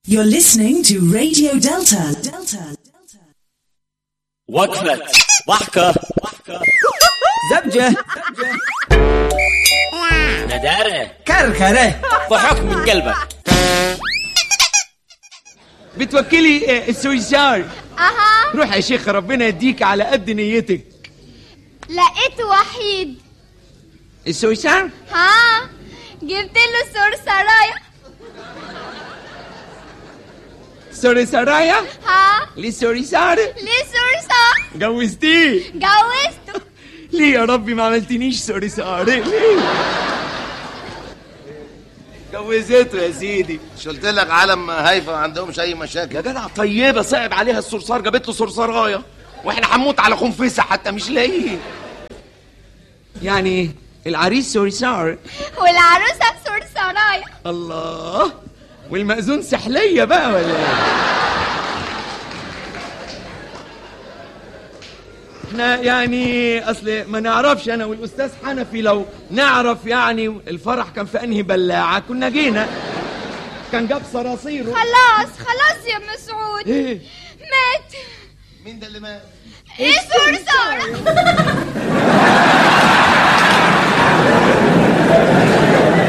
You're listening to Radio Delta. Delta. وقفة ضحكة زبجة ندارة كركرة ضحك من قلبك بتوكلي آه، السويسار اها روح يا شيخ ربنا يديك على قد نيتك لقيت وحيد السويسار ها جبت له صرصرايه سوري سرايا ها ليه سوريسار ليه صرصار جوزتيه جوزته ليه يا ربي ما عملتنيش سوريسار ليه جوزته يا سيدي مش قلت لك عالم هايفه ما عندهمش اي يا مشاكل جدع طيبة صعب عليها الصرصار جابت له صرصراية واحنا هنموت على خنفسة حتى مش لاقيين يعني العريس سوريسار والعروسه بصرصرايه الله والمأذون سحلية بقى ولا ايه؟ احنا يعني اصل ما نعرفش انا والاستاذ حنفي لو نعرف يعني الفرح كان في انهي بلاعه كنا جينا كان جاب صراصيره خلاص خلاص يا مسعود ايه مات مين ده اللي مات ايه صرصار